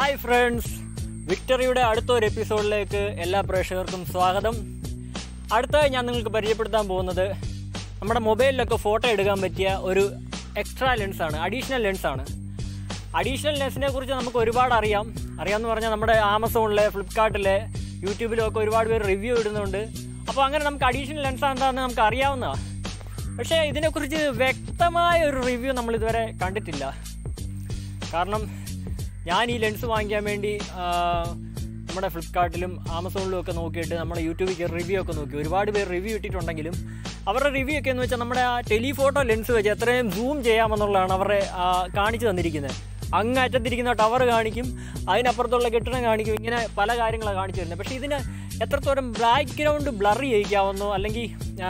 Hi friends വിക്ടറിയുടെ അടുത്ത ഒരു എപ്പിസോഡിലേക്ക് എല്ലാ പ്രേക്ഷകർക്കും സ്വാഗതം അടുത്തതായി ഞാൻ നിങ്ങൾക്ക് പരിചയപ്പെടുത്താൻ പോകുന്നത് നമ്മുടെ മൊബൈലിലൊക്കെ ഫോട്ടോ എടുക്കാൻ പറ്റിയ ഒരു എക്സ്ട്രാ ലെൻസാണ് അഡീഷണൽ ലെൻസാണ് അഡീഷണൽ ലെൻസിനെ കുറിച്ച് നമുക്ക് ഒരുപാട് അറിയാം അറിയാമെന്ന് പറഞ്ഞാൽ നമ്മുടെ ആമസോണിലെ ഫ്ലിപ്കാർട്ടിലെ യൂട്യൂബിലും ഒക്കെ ഒരുപാട് പേര് റിവ്യൂ ഇടുന്നുണ്ട് അപ്പോൾ അങ്ങനെ നമുക്ക് അഡീഷണൽ ലെൻസ് എന്താണെന്ന് നമുക്ക് അറിയാവുന്നതാണ് പക്ഷേ ഇതിനെക്കുറിച്ച് വ്യക്തമായ ഒരു റിവ്യൂ നമ്മൾ ഇതുവരെ കണ്ടിട്ടില്ല കാരണം ഞാൻ ഈ ലെൻസ് വാങ്ങിക്കാൻ വേണ്ടി ആ, നമ്മുടെ ഫ്ലിപ്കാർട്ടിലും ആമസോണിലും ഒക്കെ നോക്കിയിട്ട് നമ്മുടെ യൂട്യൂബിൽ റിവ്യൂ ഒക്കെ നോക്കി ഒരുപാട് പേർ റിവ്യൂ ഇട്ടിട്ടുണ്ടെങ്കിലും അവരുടെ റിവ്യൂ ഒക്കെ എന്ന് വെച്ചാൽ നമ്മുടെ ആ ടെലിഫോട്ടോ ലെൻസ് വെച്ച് എത്രയും സൂം ചെയ്യാമെന്നുള്ളതാണ് അവരുടെ ആ, കാണിച്ചു തന്നിരിക്കുന്നത് അങ്ങ് അറ്റത്തിരിക്കുന്ന ടവർ കാണിക്കും അതിനപ്പുറത്തുള്ള കെട്ടിടം കാണിക്കും ഇങ്ങനെ പല കാര്യങ്ങളാണ് കാണിച്ചു തരുന്നത് പക്ഷേ ഇതിന് എത്രത്തോളം ബാക്ക്ഗ്രൗണ്ട് ബ്ലർ ചെയ്യിക്കാവുന്നോ അല്ലെങ്കിൽ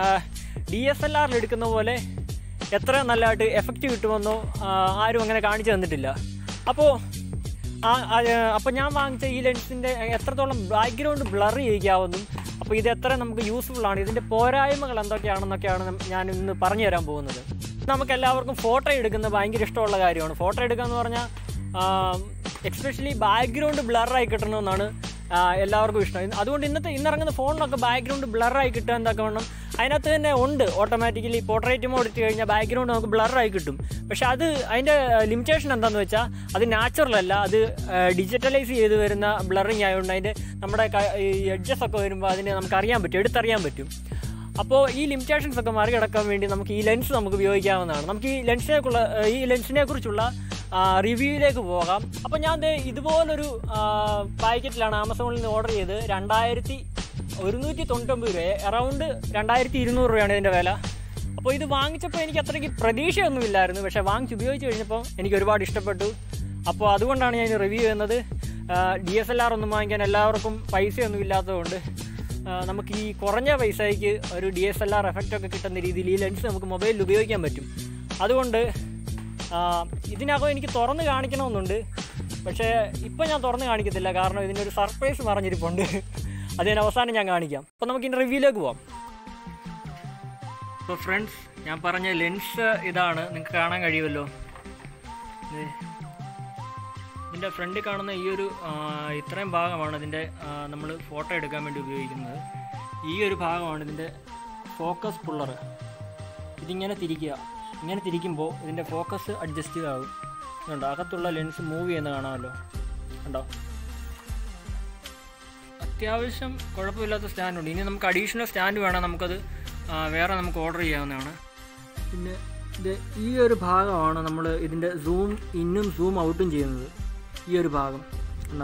ഡി എസ് എൽ ആറിൽ എടുക്കുന്ന പോലെ എത്ര നല്ലതായിട്ട് എഫക്റ്റ് കിട്ടുമെന്നോ ആ, ആരും അങ്ങനെ കാണിച്ചു തന്നിട്ടില്ല അപ്പോൾ ആ അപ്പോൾ ഞാൻ വാങ്ങിച്ച ഈ ലെൻസിൻ്റെ എത്രത്തോളം ബാക്ക്ഗ്രൗണ്ട് ബ്ലർ ചെയ്യിക്കാവുന്നതും അപ്പോൾ ഇത് എത്ര നമുക്ക് യൂസ്ഫുൾ ആണ് ഇതിൻ്റെ പോരായ്മകൾ എന്തൊക്കെയാണെന്നൊക്കെയാണ് നം- ഞാൻ ഇന്ന് പറഞ്ഞു തരാൻ പോകുന്നത് നമുക്ക് എല്ലാവർക്കും ഫോട്ടോ എടുക്കുന്നത് ഭയങ്കര ഇഷ്ടമുള്ള കാര്യമാണ് ഫോട്ടോ എടുക്കുക എന്ന് പറഞ്ഞാൽ എക്സ്പെഷ്യലി ബാക്ക്ഗ്രൗണ്ട് ബ്ലറായി കിട്ടണമെന്നാണ് ആ, എല്ലാവർക്കും ഇഷ്ടം ഇന്ന് അതുകൊണ്ട് ഇന്നത്തെ ഇന്നിറങ്ങുന്ന ഫോണിലൊക്കെ ബാക്ക്ഗ്രൗണ്ട് ബ്ലറായി കിട്ടുക എന്തൊക്കെ വേണം അതിനകത്ത് തന്നെ ഉണ്ട് ഓട്ടോമാറ്റിക്കലി പോർട്രേറ്റ് മോഡ് ഇട്ട് കഴിഞ്ഞാൽ ബാക്ക്ഗ്രൗണ്ട് നമുക്ക് ബ്ലറായി കിട്ടും പക്ഷെ അത് അതിൻ്റെ ലിമിറ്റേഷൻ എന്താണെന്ന് വെച്ചാൽ അത് നാച്ചുറൽ അല്ല അത് ഡിജിറ്റലൈസ് ചെയ്ത് വരുന്ന ബ്ലറിങ് ആയതുകൊണ്ട് അതിൻ്റെ നമ്മുടെ ക- ഈ എഡ്ജസ് ഒക്കെ വരുമ്പോൾ അതിനെ നമുക്ക് അറിയാൻ പറ്റും എടുത്തറിയാൻ പറ്റും അപ്പോൾ ഈ ലിമിറ്റേഷൻസ് ഒക്കെ മറികടക്കാൻ വേണ്ടി നമുക്ക് ഈ ലെൻസ് നമുക്ക് ഉപയോഗിക്കാവുന്നതാണ് നമുക്ക് ഈ ലെൻസിനെക്കുള്ള ഈ ലെൻസിനെ കുറിച്ചുള്ള റിവ്യൂയിലേക്ക് പോകാം അപ്പോൾ ഞാൻ ദേ ഇതുപോലൊരു പാക്കറ്റിലാണ് ആമസോണിൽ നിന്ന് ഓർഡർ ചെയ്ത് രണ്ടായിരത്തി ഒരുന്നൂറ്റി തൊണ്ണൂറ്റൊമ്പത് രൂപ അറൗണ്ട് രണ്ടായിരത്തി ഇരുന്നൂറ് രൂപയാണ് ഇതിൻ്റെ വില അപ്പോൾ ഇത് വാങ്ങിച്ചപ്പോൾ എനിക്ക് അത്രയ്ക്ക് പ്രതീക്ഷയൊന്നുമില്ലായിരുന്നു പക്ഷേ വാങ്ങിച്ച് ഉപയോഗിച്ച് കഴിഞ്ഞപ്പോൾ എനിക്ക് ഒരുപാട് ഇഷ്ടപ്പെട്ടു അപ്പോൾ അതുകൊണ്ടാണ് ഞാൻ റിവ്യൂ ചെയ്യുന്നത് ഡി എസ് എൽ ആർ ഒന്നും വാങ്ങിക്കാൻ എല്ലാവർക്കും പൈസയൊന്നും ഇല്ലാത്തതുകൊണ്ട് ആ, നമുക്ക് ഈ കുറഞ്ഞ പൈസയ്ക്ക് ഒരു D S L R effect ഒക്കെ കിട്ടുന്ന രീതിയിൽ ഈ ലെൻസ് നമുക്ക് മൊബൈലിൽ ഉപയോഗിക്കാൻ പറ്റും അതുകൊണ്ട് ആ, ഇതിനകം എനിക്ക് തുറന്ന് കാണിക്കണമെന്നുണ്ട് പക്ഷേ ഇപ്പം ഞാൻ തുറന്ന് കാണിക്കത്തില്ല കാരണം ഇതിനൊരു സർപ്രൈസ് മറിഞ്ഞിരിപ്പുണ്ട് അത് ഞാൻ അവസാനം ഞാൻ കാണിക്കാം അപ്പോൾ നമുക്ക് ഇതിൻ്റെ റിവ്യൂയിലേക്ക് പോവാം അപ്പോൾ ഫ്രണ്ട്സ് ഞാൻ പറഞ്ഞ ലെൻസ് ഇതാണ് നിങ്ങൾക്ക് കാണാൻ കഴിയുമല്ലോ ഇത് ഇതിൻ്റെ ഫ്രണ്ടിൽ കാണുന്ന ഈ ഒരു ആ, ഇത്രയും ഭാഗമാണ് ഇതിൻ്റെ നമ്മൾ ഫോട്ടോ എടുക്കാൻ വേണ്ടി ഉപയോഗിക്കുന്നത് ഈ ഒരു ഭാഗമാണ് ഇതിൻ്റെ ഫോക്കസ് പുള്ളർ ഇതിങ്ങനെ തിരിക്കുക ഇങ്ങനെ തിരിക്കുമ്പോൾ ഇതിൻ്റെ ഫോക്കസ് അഡ്ജസ്റ്റ് ആവും കണ്ടോ അകത്തുള്ള ലെൻസ് മൂവ് ചെയ്യുന്ന കാണാമല്ലോ കണ്ടോ അത്യാവശ്യം കുഴപ്പമില്ലാത്ത സ്റ്റാൻഡുണ്ട് ഇനി നമുക്ക് അഡീഷണൽ സ്റ്റാൻഡ് വേണം നമുക്കത് ആ, വേറെ നമുക്ക് ഓർഡർ ചെയ്യാവുന്നതാണ് പിന്നെ ഇത് ഈ ഒരു ഭാഗമാണ് നമ്മൾ ഇതിൻ്റെ സൂം ഇന്നും സൂം ഔട്ടും ചെയ്യുന്നത് ഈ ഒരു ഭാഗം എന്താ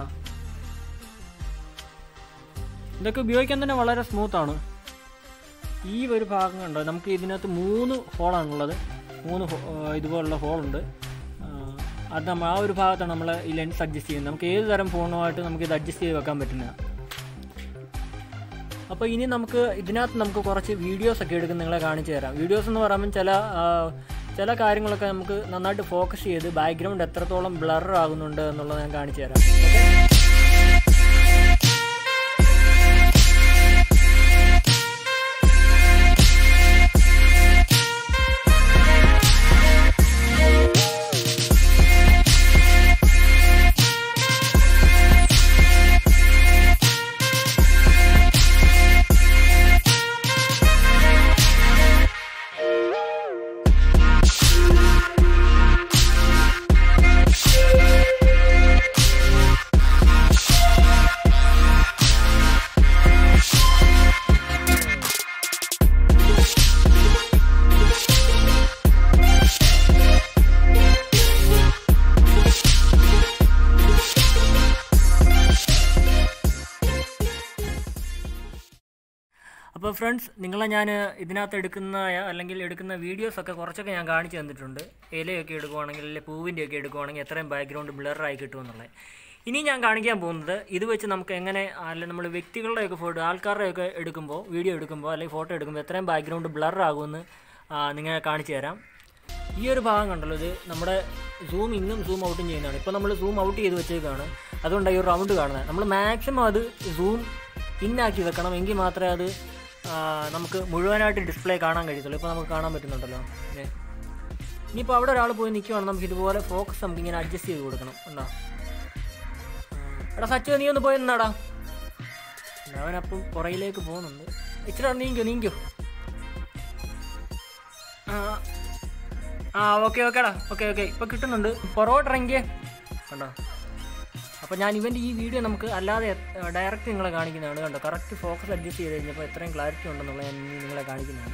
ഇതൊക്കെ ഉപയോഗിക്കാൻ തന്നെ വളരെ സ്മൂത്താണ് ഈ ഒരു ഭാഗം കണ്ടോ നമുക്ക് ഇതിനകത്ത് മൂന്ന് ഹോളാണുള്ളത് മൂന്ന് ഹോ- ആ, ഇതുപോലുള്ള ഹോളുണ്ട് ആ, അത് നമ്മൾ ആ ഒരു ഭാഗത്താണ് നമ്മൾ ഈ ലെൻസ് അഡ്ജസ്റ്റ് ചെയ്യുന്നത് നമുക്ക് ഏത് തരം ഫോണുമായിട്ട് നമുക്ക് ഇത് അഡ്ജസ്റ്റ് ചെയ്ത് വെക്കാൻ പറ്റുന്നതാണ് അപ്പോൾ ഇനി നമുക്ക് ഇതിനകത്ത് നമുക്ക് കുറച്ച് വീഡിയോസ് ഒക്കെ എടുക്കുന്ന നിങ്ങളെ കാണിച്ചു തരാം വീഡിയോസ് എന്ന് പറയുമ്പോൾ ചില ആ, ചില കാര്യങ്ങളൊക്കെ നമുക്ക് നന്നായിട്ട് ഫോക്കസ് ചെയ്ത് ബാക്ക്ഗ്രൗണ്ട് എത്രത്തോളം ബ്ലർ ആകുന്നുണ്ട് എന്നുള്ളത് ഞാൻ കാണിച്ചു തരാം ഓക്കെ അപ്പോൾ ഫ്രണ്ട്സ് നിങ്ങളെ ഞാൻ ഇതിനകത്ത് എടുക്കുന്ന അല്ലെങ്കിൽ എടുക്കുന്ന വീഡിയോസൊക്കെ കുറച്ചൊക്കെ ഞാൻ കാണിച്ചു തന്നിട്ടുണ്ട് ഇലയൊക്കെ എടുക്കുവാണെങ്കിൽ അല്ലെങ്കിൽ പൂവിൻ്റെ ഒക്കെ എടുക്കുവാണെങ്കിൽ എത്രയും ബാക്ക്ഗ്രൗണ്ട് ബ്ലറായി കിട്ടുമെന്നുള്ളത് ഇനി ഞാൻ കാണിക്കാൻ പോകുന്നത് ഇത് വെച്ച് നമുക്ക് എങ്ങനെ അല്ലെങ്കിൽ നമ്മൾ വ്യക്തികളുടെയൊക്കെ ഫോട്ടോ ആൾക്കാരുടെയൊക്കെ എടുക്കുമ്പോൾ വീഡിയോ എടുക്കുമ്പോൾ അല്ലെങ്കിൽ ഫോട്ടോ എടുക്കുമ്പോൾ എത്രയും ബാക്ക്ഗ്രൗണ്ട് ബ്ലർ ആകുമെന്ന് നിങ്ങളെ കാണിച്ചു തരാം ഈ ഒരു ഭാഗം കണ്ടല്ലോ ഇത് നമ്മുടെ സൂം ഇന്നും സൂം ഔട്ടും ചെയ്യുന്നതാണ് ഇപ്പോൾ നമ്മൾ സൂം ഔട്ട് ചെയ്ത് വെച്ചേക്കാണ് അതുകൊണ്ടാണ് ഈ ഒരു റൗണ്ട് കാണുന്നത് നമ്മൾ മാക്സിമം അത് സൂം ഇന്നാക്കി വെക്കണം എങ്കിൽ മാത്രമേ അത് ആ, നമുക്ക് മുഴുവനായിട്ട് ഡിസ്പ്ലേ കാണാൻ കഴിയത്തുള്ളൂ ഇപ്പോൾ നമുക്ക് കാണാൻ പറ്റുന്നുണ്ടല്ലോ ഏ. ഇനിയിപ്പോൾ അവിടെ ഒരാൾ പോയി നിൽക്കുവാണെങ്കിൽ നമുക്ക് ഇതുപോലെ ഫോക്കസ് നമുക്ക് ഇങ്ങനെ അഡ്ജസ്റ്റ് ചെയ്ത് കൊടുക്കണം ഉണ്ടോ എടാ സച്ചു നീ ഒന്ന് പോയി നിന്നാടാ അവനപ്പം പുറയിലേക്ക് പോകുന്നുണ്ട് ഇച്ചിരി നീങ്കോ നീങ്കോ ആ ആ ഓക്കെ ഓക്കേടാ ഓക്കെ ഓക്കെ ഇപ്പൊ കിട്ടുന്നുണ്ട് പൊറോട്ട ഇറങ്ങിയേ കണ്ടോ അപ്പോൾ ഞാൻ ഇവൻ്റെ ഈ വീഡിയോ നമുക്ക് അല്ലാതെ ഡയറക്റ്റ് നിങ്ങളെ കാണിക്കുന്നതാണ് കണ്ടോ കറക്റ്റ് ഫോക്കസ് അഡ്ജസ്റ്റ് ചെയ്ത് കഴിഞ്ഞപ്പോൾ എത്രയും ക്ലാരിറ്റി ഉണ്ടെന്നുള്ള ഞാൻ ഇനി നിങ്ങളെ കാണിക്കുന്നതാണ്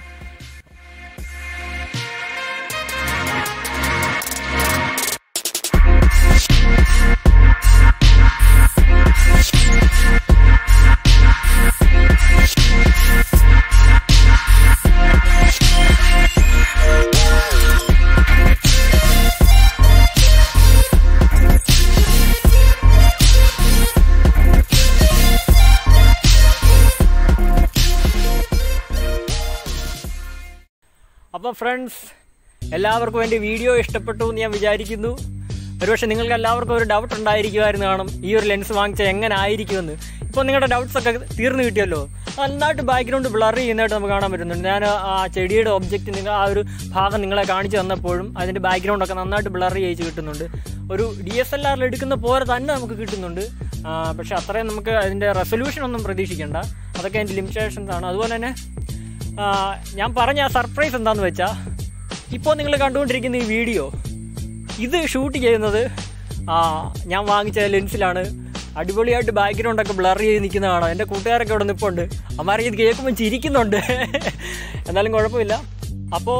അപ്പോൾ ഫ്രണ്ട്സ് എല്ലാവർക്കും എൻ്റെ വീഡിയോ ഇഷ്ടപ്പെട്ടു എന്ന് ഞാൻ വിചാരിക്കുന്നു ഒരുപക്ഷെ നിങ്ങൾക്ക് എല്ലാവർക്കും ഒരു ഡൗട്ട് ഉണ്ടായിരിക്കുമായിരുന്നു കാണും ഈ ഒരു ലെൻസ് വാങ്ങിച്ചാൽ എങ്ങനെ ആയിരിക്കുമെന്ന് ഇപ്പോൾ നിങ്ങളുടെ ഡൗട്ട്സ് ഒക്കെ തീർന്നു കിട്ടിയല്ലോ നന്നായിട്ട് ബാക്ക്ഗ്രൗണ്ട് ബ്ലർ ചെയ്യുന്നതായിട്ട് നമുക്ക് കാണാൻ പറ്റുന്നുണ്ട് ഞാൻ ആ ചെടിയുടെ ഒബ്ജക്റ്റ് നിങ്ങൾ ആ ഒരു ഭാഗം നിങ്ങളെ കാണിച്ചു തന്നപ്പോഴും അതിൻ്റെ ബാക്ക്ഗ്രൗണ്ട് ഒക്കെ നന്നായിട്ട് ബ്ലർ ചെയ്ത് കിട്ടുന്നുണ്ട് ഒരു ഡി എസ് എൽ ആറിൽ എടുക്കുന്ന പോലെ തന്നെ നമുക്ക് കിട്ടുന്നുണ്ട് ആ, പക്ഷേ അത്രയും നമുക്ക് അതിൻ്റെ റെസൊല്യൂഷൻ ഒന്നും പ്രതീക്ഷിക്കേണ്ട അതൊക്കെ അതിൻ്റെ ലിമിറ്റേഷൻസ് ആണ് അതുപോലെ തന്നെ ആ, ഞാൻ പറഞ്ഞ ആ സർപ്രൈസ് എന്താന്ന് വെച്ചാൽ ഇപ്പോൾ നിങ്ങൾ കണ്ടുകൊണ്ടിരിക്കുന്ന ഈ വീഡിയോ ഇത് ഷൂട്ട് ചെയ്യുന്നത് ആ, ഞാൻ വാങ്ങിച്ച ലെൻസിലാണ് അടിപൊളിയായിട്ട് ബാക്ക്ഗ്രൗണ്ടൊക്കെ ബ്ലർ ചെയ്ത് നിൽക്കുന്നതാണ് എൻ്റെ കൂട്ടുകാരൊക്കെ ഇവിടെ നിൽപ്പുണ്ട് അമ്മാരൊക്കെ ഇത് കേൾക്കുമ്പോൾ ചിരിക്കുന്നുണ്ട് എന്നാലും കുഴപ്പമില്ല അപ്പോൾ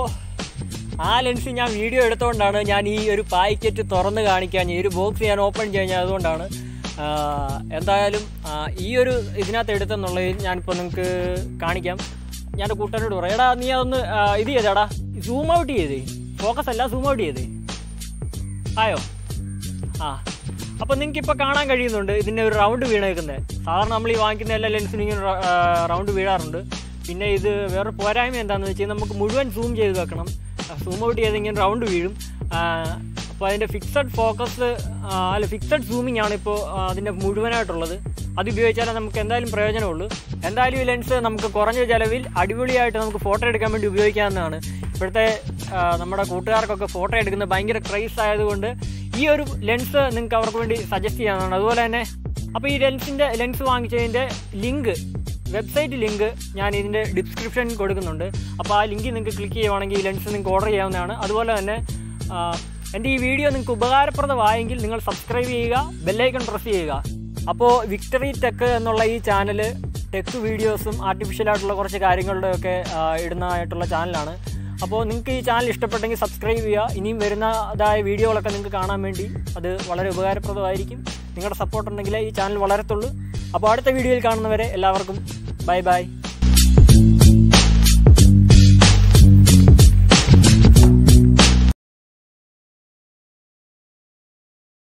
ആ ലെൻസ് ഞാൻ വീഡിയോ എടുത്തുകൊണ്ടാണ് ഞാൻ ഈ ഒരു പാക്കറ്റ് തുറന്ന് കാണിക്കാൻ ഈ ഒരു ബോക്സ് ഞാൻ ഓപ്പൺ ചെയ്യാൻ അതുകൊണ്ടാണ് ആ, എന്തായാലും ആ, ഈ ഒരു ഇതിനകത്ത് എടുത്തെന്നുള്ളത് ഞാനിപ്പോൾ നിങ്ങൾക്ക് കാണിക്കാം ഞാൻ എൻ്റെ കൂട്ടുകാരോട് പറയാം എടാ നീ അതൊന്ന് ആ, ഇത് ചെയ്തേടാ സൂം ഔട്ട് ചെയ്തേ ഫോക്കസ് അല്ല സൂം ഔട്ട് ചെയ്തേ ആയോ ആ അപ്പോൾ നിങ്ങൾക്ക് ഇപ്പോൾ കാണാൻ കഴിയുന്നുണ്ട് ഇതിൻ്റെ ഒരു റൗണ്ട് വീണേക്കുന്നത് സാധാരണ നമ്മൾ ഈ വാങ്ങിക്കുന്ന എല്ലാ ലെൻസിനും ഇങ്ങനെ റൗണ്ട് വീഴാറുണ്ട് പിന്നെ ഇത് വേറെ പോരായ്മ എന്താണെന്ന് വെച്ചാൽ നമുക്ക് മുഴുവൻ സൂം ചെയ്ത് വെക്കണം സൂം ഔട്ട് ചെയ്ത് ഇങ്ങനെ റൗണ്ട് വീഴും അപ്പോൾ അതിൻ്റെ ഫിക്സഡ് ഫോക്കസ് അല്ല ഫിക്സഡ് സൂമിംഗ് ആണ് ഇപ്പോൾ അതിൻ്റെ മുഴുവനായിട്ടുള്ളത് അത് ഉപയോഗിച്ചാലേ നമുക്ക് എന്തായാലും പ്രയോജനമുള്ളൂ എന്തായാലും ഈ ലെൻസ് നമുക്ക് കുറഞ്ഞ ചിലവിൽ അടിപൊളിയായിട്ട് നമുക്ക് ഫോട്ടോ എടുക്കാൻ വേണ്ടി ഉപയോഗിക്കാവുന്നതാണ് ഇപ്പോഴത്തെ ആ, നമ്മുടെ കൂട്ടുകാർക്കൊക്കെ ഫോട്ടോ എടുക്കുന്നത് ഭയങ്കര ക്രൈസ് ആയതുകൊണ്ട് ഈ ഒരു ലെൻസ് നിങ്ങൾക്ക് അവർക്ക് വേണ്ടി സജസ്റ്റ് ചെയ്യാവുന്നതാണ് അതുപോലെ തന്നെ അപ്പോൾ ഈ ലെൻസിൻ്റെ ലെൻസ് വാങ്ങിച്ചതിൻ്റെ ലിങ്ക് വെബ്സൈറ്റ് ലിങ്ക് ഞാൻ ഇതിൻ്റെ ഡിസ്ക്രിപ്ഷനിൽ കൊടുക്കുന്നുണ്ട് അപ്പോൾ ആ ലിങ്ക് നിങ്ങൾക്ക് ക്ലിക്ക് ചെയ്യുവാണെങ്കിൽ ഈ ലെൻസ് നിങ്ങൾക്ക് ഓർഡർ ചെയ്യാവുന്നതാണ് അതുപോലെ തന്നെ ആ, എൻ്റെ ഈ വീഡിയോ നിങ്ങൾക്ക് ഉപകാരപ്രദമായെങ്കിൽ നിങ്ങൾ സബ്സ്ക്രൈബ് ചെയ്യുക ബെല്ലൈക്കൺ പ്രസ് ചെയ്യുക അപ്പോൾ വിക്ടറി ടെക് എന്നുള്ള ഈ ചാനൽ ടെക് വീഡിയോസും ആർട്ടിഫിഷ്യൽ ആയിട്ടുള്ള കുറച്ച് കാര്യങ്ങളുടെ ഒക്കെ ആ, ഇടുന്നതായിട്ടുള്ള ചാനലാണ് അപ്പോൾ നിങ്ങൾക്ക് ഈ ചാനൽ ഇഷ്ടപ്പെട്ടെങ്കിൽ സബ്സ്ക്രൈബ് ചെയ്യുക ഇനിയും വരുന്നതായ വീഡിയോകളൊക്കെ നിങ്ങൾക്ക് കാണാൻ വേണ്ടി അത് വളരെ ഉപകാരപ്രദമായിരിക്കും നിങ്ങളുടെ സപ്പോർട്ട് ഉണ്ടെങ്കിലേ ഈ ചാനൽ വളരത്തുള്ളൂ അപ്പോൾ അടുത്ത വീഡിയോയിൽ കാണുന്നവരെ എല്ലാവർക്കും ബൈ ബൈ